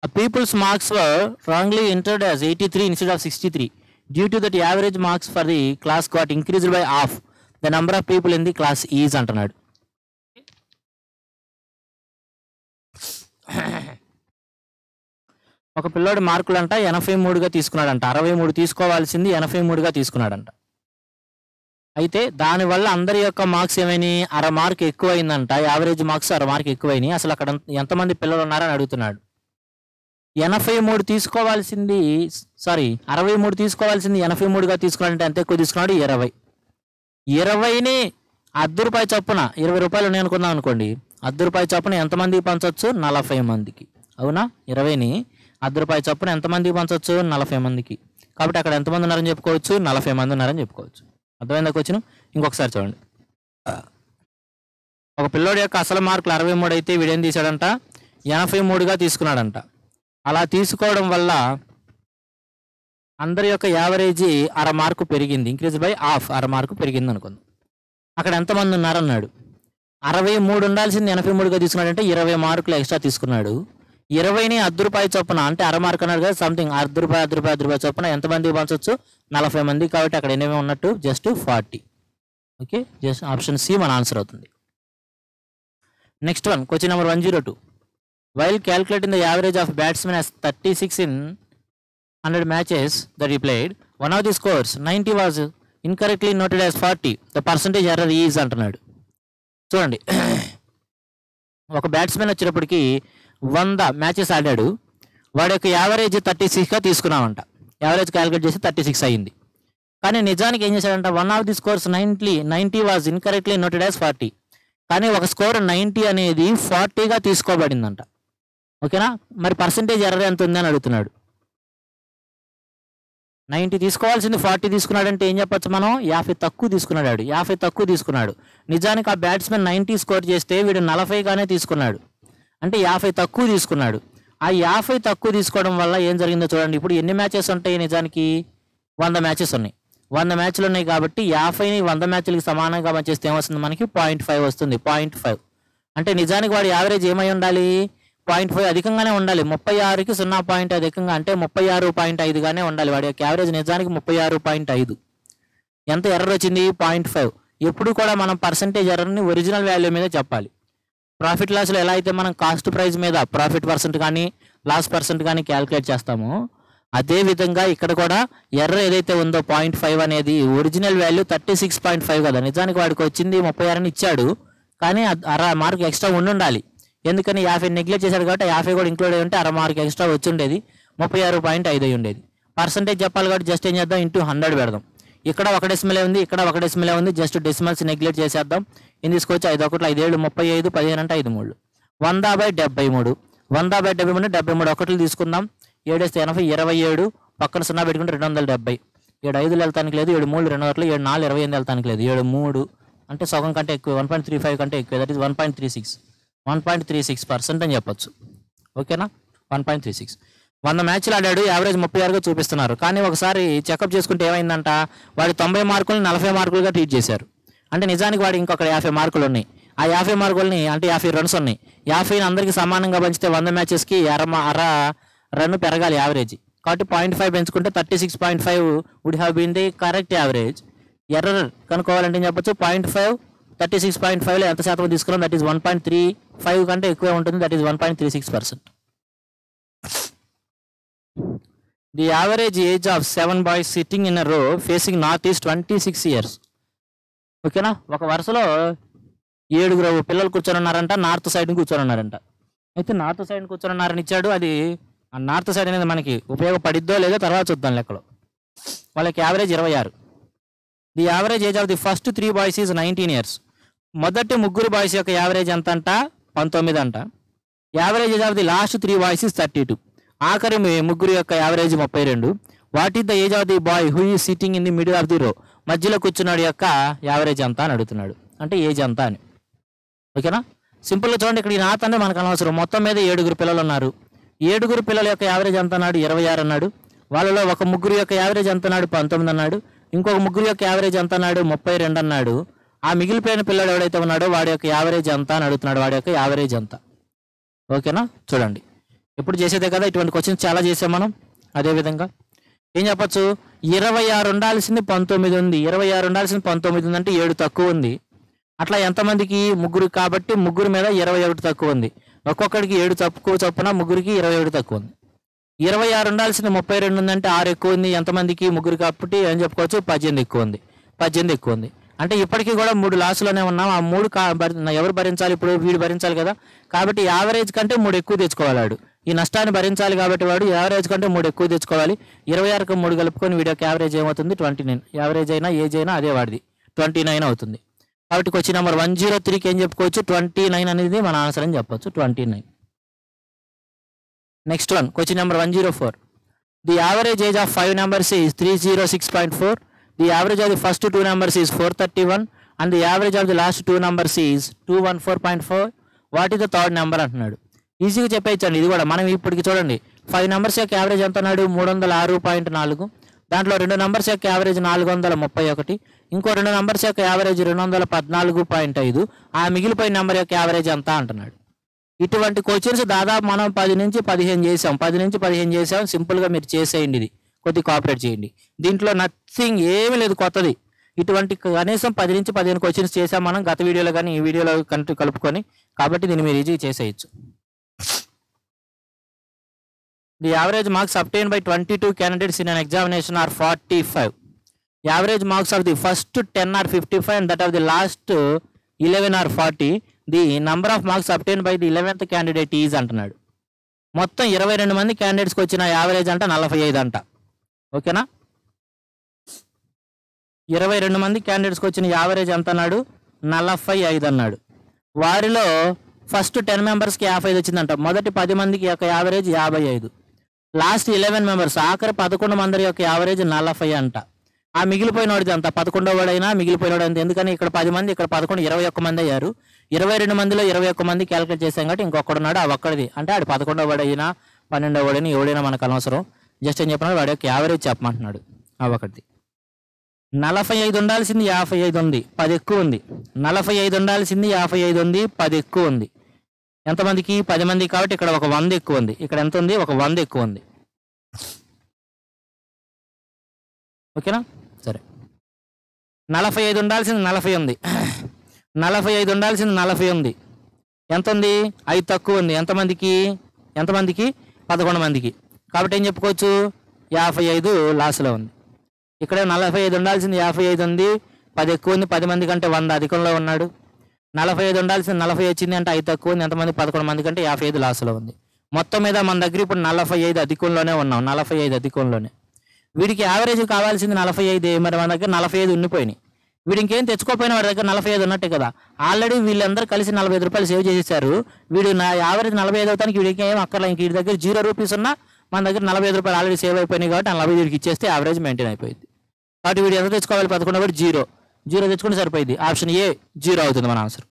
A people's marks were wrongly entered as 83 instead of 63. Due to that, average marks for the class got increased by half. The number of people in the class is అంటున్నాడు ఒక పిల్లోడి మార్కులు అంట ఎనభై మూడుగా తీసుకున్నాడంట అరవై మూడు తీసుకోవాల్సింది ఎనభై మూడుగా తీసుకున్నాడంట అయితే దానివల్ల అందరి యొక్క మార్క్స్ ఏమైనాయి అర మార్క్ ఎక్కువైందంట యావరేజ్ మార్క్స్ అర మార్క్ ఎక్కువైనాయి అసలు అక్కడ ఎంతమంది పిల్లలు ఉన్నారని అడుగుతున్నాడు ఎనభై మూడు తీసుకోవాల్సింది సారీ అరవై మూడు తీసుకోవాల్సింది ఎనభై మూడుగా తీసుకున్నాడంటే ఎంత ఎక్కువ తీసుకున్నాడు ఇరవై ఇరవైని అర్ధ రూపాయి చొప్పున ఇరవై రూపాయలు నేను అనుకున్నాం అనుకోండి అర్ధ రూపాయి చొప్పున ఎంతమందికి పంచవచ్చు నలభై మందికి అవునా ఇరవైని అర్ధ రూపాయి చొప్పున ఎంతమందికి పంచవచ్చు నలభై మందికి కాబట్టి అక్కడ ఎంతమంది ఉన్నారని చెప్పుకోవచ్చు నలభై మంది ఉన్నారని చెప్పుకోవచ్చు అర్థమైందా వచ్చిన ఇంకొకసారి చూడండి ఒక పిల్లోడి యొక్క అసలు మార్కులు అరవై మూడు అయితే వీడేం తీశాడంట ఎనభై మూడుగా తీసుకున్నాడంట అలా తీసుకోవడం వల్ల అందరి యొక్క యావరేజీ అర మార్కు పెరిగింది ఇంక్రీజ్ బై హాఫ్ అర మార్కు పెరిగింది అనుకుందాం అక్కడ ఎంతమంది ఉన్నారన్నాడు అరవై మూడు ఉండాల్సింది ఎనభై మూడుగా తీసుకున్నాడంటే ఇరవై మార్కులు ఎక్స్ట్రా తీసుకున్నాడు ఇరవైని అర్ధ రూపాయి చొప్పున అంటే అర మార్క్ అన్నాడు కదా సంథింగ్ అర్ధ రూపాయి అర్ధ రూపాయి అర్ధ రూపాయి చొప్పున ఎంతమంది పంచవచ్చు నలభై మంది కాబట్టి అక్కడ ఎనిమిది ఉన్నట్టు just forty okay just option C మన ఆన్సర్ అవుతుంది next one question number one zero two while calculating the average of batsmen as thirty six in hundred matches that he played one of the scores ninety was incorrectly noted as forty the percentage error is అంటున్నాడు చూడండి ఒక batsmen వచ్చేటప్పటికి వంద matches ఆడాడు వాడి యొక్క average thirty సిక్స్గా తీసుకున్నామంట యావరేజ్ క్యాలిక్యులేట్ చేసి థర్టీ సిక్స్ అయ్యింది కానీ నిజానికి ఏం చేశాడంట one of the scores ninety ninety was incorrectly noted as forty కానీ ఒక స్కోర్ నైంటీ అనేది ఫార్టీగా తీసుకోబడిందంట ఓకేనా మరి పర్సంటేజ్ ఎర్రర్ ఎంత ఉంది అని అడుగుతున్నాడు నైంటీ తీసుకోవాల్సింది ఫార్టీ తీసుకున్నాడంటే ఏం చెప్పొచ్చు మనం యాభై తక్కువ తీసుకున్నాడు వాడు. యాభై తక్కువ తీసుకున్నాడు నిజానికి ఆ బ్యాట్స్మెన్ నైంటీ స్కోర్ చేస్తే వీడు నలభైగానే తీసుకున్నాడు అంటే యాభై తక్కువ తీసుకున్నాడు ఆ యాభై తక్కువ తీసుకోవడం వల్ల ఏం జరిగిందో చూడండి ఇప్పుడు ఎన్ని మ్యాచెస్ ఉంటాయి నిజానికి వంద మ్యాచెస్ ఉన్నాయి వంద మ్యాచ్లు ఉన్నాయి కాబట్టి యాభైని వంద మ్యాచ్లకి సమానంగా వచ్చేస్తే ఏమొస్తుంది మనకి పాయింట్ ఫైవ్ వస్తుంది పాయింట్ ఫైవ్ అంటే నిజానికి వాడి యావరేజ్ ఏమై ఉండాలి పాయింట్ ఫైవ్ అధికంగానే ఉండాలి ముప్పై ఆరుకి సున్నా పాయింట్ అధికంగా అంటే ముప్పై ఆరు పాయింట్ ఐదుగానే ఉండాలి వాడి యొక్క యావరేజ్ నిజానికి ముప్పై ఆరు పాయింట్ ఐదు ఎంత ఎర్రర్ వచ్చింది పాయింట్ ఫైవ్ ఎప్పుడు కూడా మనం పర్సంటేజ్ ఎర్రర్ని ఒరిజినల్ వాల్యూ మీద చెప్పాలి ప్రాఫిట్ లాస్లో ఎలా అయితే మనం కాస్ట్ ప్రైస్ మీద ప్రాఫిట్ పర్సెంట్ కానీ లాస్ పర్సెంట్ కానీ క్యాలిక్యులేట్ చేస్తామో అదే విధంగా ఇక్కడ కూడా ఎర్ర ఏదైతే ఉందో పాయింట్ ఫైవ్ అనేది original value thirty six point five కదా నిజానికి వాడికి వచ్చింది ముప్పై ఆరుని ఇచ్చాడు కానీ అద్- అర మార్క్ ఎక్స్ట్రా ఉండి ఉండాలి ఎందుకని యాభై నెగ్లెక్ట్ చేశాడు కాబట్టి ఆ యాభై కూడా ఇంక్లూడ్ అయి ఉంటే అర మార్క్ ఎక్స్ట్రా వచ్చి ఉండేది ముప్పై ఆరు పాయింట్ ఐదు అయి ఉండేది పర్సంటేజ్ చెప్పాలి కాబట్టి జస్ట్ ఏం చేద్దాం ఇంటూ హండ్రెడ్ పెడదాం ఇక్కడ ఒక డెసిమలే ఉంది ఇక్కడ ఒక డెసిమలే ఉంది జస్ట్ డెసిమల్స్ నెగ్లెక్ట్ చేసేద్దాం ఇది తీసుకొచ్చి ఐదు ఒకటి ఐదు ఏళ్ళు ముప్పై ఐదు పదిహేను అంటే ఐదు మూడు వంద బై డెబ్బై మూడు వంద బై డెబ్బై మూడు డెబ్బై మూడు ఒకటి తీసుకుందాం ఏడేస్తే ఎనభై ఇరవై ఏడు పక్కన సున్నా పెట్టుకుంటే రెండు వందల డెబ్బై ఏడు ఐదులు వెళ్తానికి లేదు ఏడు మూడు రెండు ఒకటి ఏడు నాలుగు ఇరవై ఎనిమిది వెళ్తానికి లేదు ఏడు మూడు అంటే సగం కంటే ఎక్కువ వన్ పాయింట్ త్రీ ఫైవ్ కంటే ఎక్కువ that is one point three six one point three six percent అని చెప్పొచ్చు ఓకేనా వన్ పాయింట్ త్రీ సిక్స్ వంద మ్యాచ్లు ఆడాడు యావరేజ్ ముప్పై ఆరుగా చూపిస్తున్నారు కానీ ఒకసారి చెకప్ చేసుకుంటే ఏమైందంట వాడి తొంభై మార్కులు నలభై మార్కులుగా ట్రీట్ చేశారు అంటే నిజానికి వాడు ఇంకొక యాభై మార్కులు ఉన్నాయి ఆ యాభై మార్కుల్ని అంటే యాభై రన్స్ ఉన్నాయి యాభైని అందరికీ సమానంగా పంచితే వంద మ్యాచెస్కి అర మా- అర రన్ పెరగాలి యావరేజ్ కాబట్టి పాయింట్ ఫైవ్ పెంచుకుంటే thirty six point five would have been the correct average error కనుక్కోవాలంటే ఏం చెప్పొచ్చు point five thirty six point ఫైవ్లో ఎంత శాతం తీసుకున్నాం that is one point three five కంటే ఎక్కువే ఉంటుంది that is one point three six percent the average age of seven boys sitting in a row facing north east twenty six years ఓకేనా ఒక వరుసలో ఏడుగురు పిల్లలు కూర్చొని ఉన్నారంట నార్త్ సైడ్ కూర్చొని ఉన్నారంట అయితే నార్త్ సైడ్ కూర్చొని ఉన్నారని ఇచ్చాడు అది ఆ నార్త్ సైడ్ అనేది మనకి ఉపయోగపడిద్దో లేదో తర్వాత చూద్దాం లెక్కలో వాళ్ళకి యావరేజ్ ఇరవై ఆరు the average age of the first three boys is nineteen years మొదటి ముగ్గురు బాయ్స్ యొక్క యావరేజ్ ఎంత అంట పంతొమ్మిది అంట average age of the last three boys is thirty two ఆఖరి మీ ముగ్గురు యొక్క యావరేజ్ ముప్పై రెండు what is the age of the boy who is sitting in the middle of the row మధ్యలో కూర్చున్నాడు యొక్క యావరేజ్ ఎంత అని అడుగుతున్నాడు అంటే ఏజ్ ఎంత అని ఓకేనా సింపుల్గా చూడండి ఇక్కడ ఈ నాత్ అంటే మనకు అనవసరం మొత్తం మీద ఏడుగురు పిల్లలు ఉన్నారు ఏడుగురు పిల్లల యొక్క యావరేజ్ ఎంత అన్నాడు ఇరవై ఆరు అన్నాడు వాళ్ళలో ఒక ముగ్గురు యొక్క యావరేజ్ ఎంత అన్నాడు పంతొమ్మిది అన్నాడు ఇంకొక ముగ్గురు యొక్క యావరేజ్ ఎంత అన్నాడు ముప్పై రెండు అన్నాడు ఆ మిగిలిపోయిన పిల్లడు ఎవడైతే ఉన్నాడో వాడి యొక్క యావరేజ్ ఎంత అని అడుగుతున్నాడు వాడి యొక్క యావరేజ్ ఎంత ఓకేనా చూడండి ఎప్పుడు చేసేదే కదా ఇటువంటి క్వశ్చన్స్ చాలా చేసాం మనం అదేవిధంగా ఏం చెప్పొచ్చు ఇరవై ఆరు ఉండాల్సింది పంతొమ్మిది ఉంది ఇరవై ఆరు ఉండాల్సింది పంతొమ్మిది ఉంది అంటే ఏడు తక్కువ ఉంది అట్లా ఎంతమందికి ముగ్గురు కాబట్టి ముగ్గురు మీద ఇరవై ఒకటి తక్కువ ఉంది ఒక్కొక్కడికి ఏడు తక్కువ చొప్పున ముగ్గురికి ఇరవై ఒకటి తక్కువ ఉంది ఇరవై ఆరు ఉండాల్సింది ముప్పై రెండు ఉందంటే ఆరు ఎక్కువ ఉంది ఎంతమందికి ముగ్గురు కాబట్టి ఏం చెప్పుకోవచ్చు పద్దెనిమిది ఎక్కువ ఉంది పద్దెనిమిది ఎక్కువ ఉంది అంటే ఇప్పటికీ కూడా మూడు లాసులోనే ఉన్నాం ఆ మూడు కా భరి- ఎవరు భరించాలి ఇప్పుడు వీడు భరించాలి కదా కాబట్టి యావరేజ్ కంటే మూడు ఎక్కువ తెచ్చుకోవాలి వాడు ఈ నష్టాన్ని భరించాలి కాబట్టి వాడు యావరేజ్ కంటే మూడు ఎక్కువ తెచ్చుకోవాలి ఇరవై ఆరుకు మూడు కలుపుకొని వీడియోకి యావరేజ్ ఏమవుతుంది ట్వంటీ నైన్ యావరేజ్ అయినా ఏజ్ అయినా అదే వాడిది ట్వంటీ నైన్ అవుతుంది కాబట్టి క్వశ్చన్ నెంబర్ వన్ జీరో త్రీకి ఏం చెప్పుకోవచ్చు ట్వంటీ నైన్ అనేది మన ఆన్సర్ అని చెప్పొచ్చు twenty nine next one question number one zero four the average age of five numbers is three zero six point four the average of the first two numbers is four thirty one and the average of the last two numbers is two one four point four what is the third number అంటున్నాడు ఈజీగా చెప్పేయచ్చండి ఇది కూడా మనం ఇప్పటికి చూడండి five numbers యొక్క average ఎంత అన్నాడు మూడు వందల ఆరు పాయింట్ నాలుగు దాంట్లో రెండు నెంబర్స్ యొక్క యావరేజ్ నాలుగు వందల ముప్పై ఒకటి ఇంకో రెండు నెంబర్స్ యొక్క యావరేజ్ రెండు వందల పద్నాలుగు పాయింట్ ఐదు ఆ మిగిలిపోయిన నెంబర్ యొక్క యావరేజ్ ఎంత అంటున్నాడు ఇటువంటి క్వశ్చన్స్ దాదాపు మనం పది నుంచి పదిహేను చేసాం పది నుంచి పదిహేను చేసాం సింపుల్గా మీరు చేసేయండి ఇది కొద్ది కోఆపరేట్ చేయండి దీంట్లో నథింగ్ ఏమీ లేదు కొత్తది ఇటువంటి కనీసం పది నుంచి పదిహేను క్వశ్చన్స్ చేసాం మనం గత వీడియోలో కానీ ఈ వీడియోలో కంటి కలుపుకొని కాబట్టి దీన్ని మీరు ఈజీ చేసేయచ్చు the average marks obtain by twenty two candidates in an examination are forty five average marks of the first ten are fifty five and that of the last eleven are forty the number of marks obtain by the eleventh candidate is అంటున్నాడు మొత్తం ఇరవై రెండు మంది క్యాండిడేట్స్కి వచ్చిన average అంట నలభై ఐదు అంట ఓకేనా ఇరవై రెండు మంది క్యాండిడేట్స్కి వచ్చిన యావరేజ్ ఎంత అన్నాడు నలభై ఐదు అన్నాడు వారిలో ఫస్ట్ టెన్ మెంబర్స్కి యాభై ఐదు వచ్చిందంట మొదటి పది మందికి యొక్క యావరేజ్ యాభై ఐదు లాస్ట్ ఇలెవెన్ మెంబర్స్ ఆఖరి పదకొండు మంది యొక్క యావరేజ్ నలభై అంట ఆ మిగిలిపోయిన వాడిది అంత పదకొండో వాడైనా మిగిలిపోయిన వాడు అంత ఎందుకని ఇక్కడ పది మంది ఇక్కడ పదకొండు ఇరవై ఒక్క మంది అయ్యారు ఇరవై రెండు మందిలో ఇరవై ఒక్క మంది క్యాలిక్యులేట్ చేసాం కాబట్టి ఇంకొకడున్నాడు ఆ ఒక్కడిది అంటే ఆడు పదకొండో వాడైనా పన్నెండో వాడైనా ఎవడైనా మనకు అనవసరం జస్ట్ ఏం చెప్పినాడు వాడి యొక్క యావరేజ్ చెప్పమంటున్నాడు ఆ ఒకటిది నలభై ఐదు ఉండాల్సింది యాభై ఐదు ఉంది పది ఎక్కువ ఉంది నలభై ఐదు ఉండాల్సింది యాభై ఐదు ఉంది పది ఎక్కువ ఉంది ఎంతమందికి పది మంది కాబట్టి ఇక్కడ ఒక వంద ఎక్కువ ఉంది ఇక్కడ ఎంత ఉంది ఒక వంద ఎక్కువ ఉంది ఓకేనా సరే నలభై ఐదు ఉండాల్సింది నలభై ఉంది నలభై ఐదు ఉండాల్సింది నలభై ఉంది ఎంత ఉంది ఐదు తక్కువ ఉంది ఎంతమందికి ఎంతమందికి పదకొండు మందికి కాబట్టి ఏం చెప్పుకోవచ్చు యాభై ఐదు లాస్లో ఉంది ఇక్కడ నలభై ఐదు ఉండాల్సింది యాభై ఐదు ఉంది పది ఎక్కువ ఉంది పది మంది కంటే వంద అధికంలో ఉన్నాడు నలభై ఐదు ఉండాల్సింది నలభై వచ్చింది అంటే ఐదు తక్కువ ఉంది ఎంతమంది పదకొండు మంది కంటే యాభై ఐదు లాస్లో ఉంది మొత్తం మీద మన దగ్గర ఇప్పుడు నలభై ఐదు అధికంలోనే ఉన్నాం నలభై ఐదు అధికంలోనే వీడికి యావరేజ్ కావాల్సింది నలభై ఐదు మరి మన దగ్గర నలభై ఐదు ఉండిపోయినాయి వీడు ఇంకేం తెచ్చుకోపోయిన వాడి దగ్గర నలభై ఐదు ఉన్నట్టే కదా ఆల్రెడీ వీళ్ళందరూ కలిసి నలభై ఐదు రూపాయలు సేవ్ చేసేసారు వీడు నా యావరేజ్ నలభై ఐదు అవుతానికి వీడికి ఏం అక్కర్లే ఇంక వీడి దగ్గర జీరో రూపీస్ ఉన్నా మన దగ్గర నలభై ఐదు రూపాయలు ఆల్రెడీ సేవ్ అయిపోయినాయి కాబట్టి ఆ నలభై ఐదుకి ఇచ్చేస్తే యావరేజ్ మెయింటైన్ అయిపోయింది కాబట్టి వీడు ఎంత తెచ్చుకోవాలి పదకొండు వాడు జీరో జీరో తెచ్చుకుంటే సరిపోయింది ఆప్షన్ ఏ జీరో అవుతుంది మన ఆన్సర్